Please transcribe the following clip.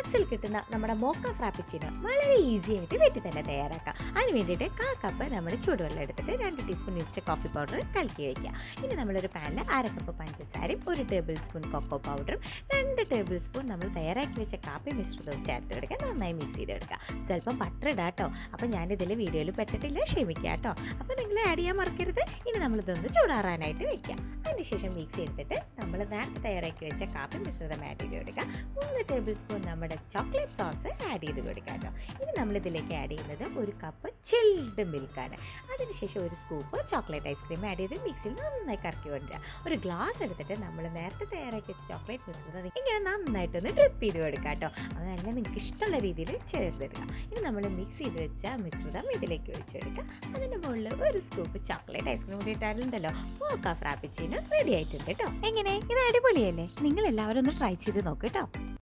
സ്റ്റാർബക്സിൽ കിട്ടുന്ന നമ്മുടെ മോക്ക ഫ്രാപ്പിച്ചിനോ വളരെ ഈസി ആയിട്ട് വീട്ടിൽ തന്നെ തയ്യാറാക്കാം അതിന് വേണ്ടിയിട്ട് കാ കപ്പ് നമ്മൾ ചൂടുവെള്ളം എടുത്തിട്ട് രണ്ട് ടീസ്പൂൺ ഇൻസ്റ്റ കോഫി പൗഡർ കലക്കി വയ്ക്കുക ഇനി നമ്മളൊരു പാനിൽ അര കപ്പ് പഞ്ചസാരയും ഒരു ടേബിൾ സ്പൂൺ കൊക്കോ പൗഡറും രണ്ട് ടേബിൾ സ്പൂൺ നമ്മൾ തയ്യാറാക്കി വെച്ച കാപ്പി മിശ്രിതവും ചേർത്ത് കൊടുക്കുക നന്നായി മിക്സ് ചെയ്തെടുക്കുക സ്വല്പം ബട്ടർ ഇടാം കേട്ടോ അപ്പോൾ ഞാനിതിൽ വീഡിയോയിൽ പറ്റത്തില്ല ക്ഷമിക്കുക കേട്ടോ അപ്പോൾ നിങ്ങൾ ആഡ് ചെയ്യാൻ മറക്കരുത് ഇനി നമ്മളിതൊന്ന് ചൂടാറാനായിട്ട് വെക്കാം അതിനുശേഷം മിക്സ് ചെയ്തിട്ട് നമ്മൾ നേരത്തെ തയ്യാറാക്കി വെച്ച കാപ്പി മിശ്രിതം ആഡ് ചെയ്ത് കൊടുക്കുക മൂന്ന് ടേബിൾ സ്പൂൺ നമ്മുടെ ചോക്ലേറ്റ് സോസ് ആഡ് ചെയ്ത് കൊടുക്കുക കേട്ടോ ഇനി നമ്മളിതിലേക്ക് ആഡ് ചെയ്യുന്നത് ഒരു കപ്പ് ചിൽഡ് മിൽക്കാണ് അതിനുശേഷം ഒരു സ്കൂപ്പ് ചോക്ലേറ്റ് ഐസ്ക്രീം ആഡ് ചെയ്ത് മിക്സിയിൽ നന്നായി കറക്കി കൊണ്ടുവരിക ഒരു ഗ്ലാസ് എടുത്തിട്ട് നമ്മൾ നേരത്തെ തയ്യാറാക്കി വെച്ച ചോക്ലേറ്റ് മിശ്രിതം ഇങ്ങനെ നന്നായിട്ടൊന്ന് ഡ്രിപ്പ് ചെയ്ത് കൊടുക്കുക കേട്ടോ അതല്ല നിങ്ങൾക്ക് ഇഷ്ടമുള്ള രീതിയിൽ ചേർത്തിടുക ഇനി നമ്മൾ മിക്സ് ചെയ്ത് വെച്ച മിശ്രിതം ഇതിലേക്ക് ഒഴിച്ചു കൊടുക്കുക അതിൻ്റെ മുകളിൽ ഒരു സ്കൂപ്പ് ചോക്ലേറ്റ് ഐസ്ക്രീം കൂടി ഇട്ടാലുണ്ടല്ലോ മോക്ക ഫ്രാപ്പിച്ചിന് റെഡി ആയിട്ടുണ്ട് കേട്ടോ എങ്ങനെ ഇത് അടിപൊളിയല്ലേ നിങ്ങൾ എല്ലാവരും ഒന്ന് ട്രൈ ചെയ്ത് നോക്ക് കേട്ടോ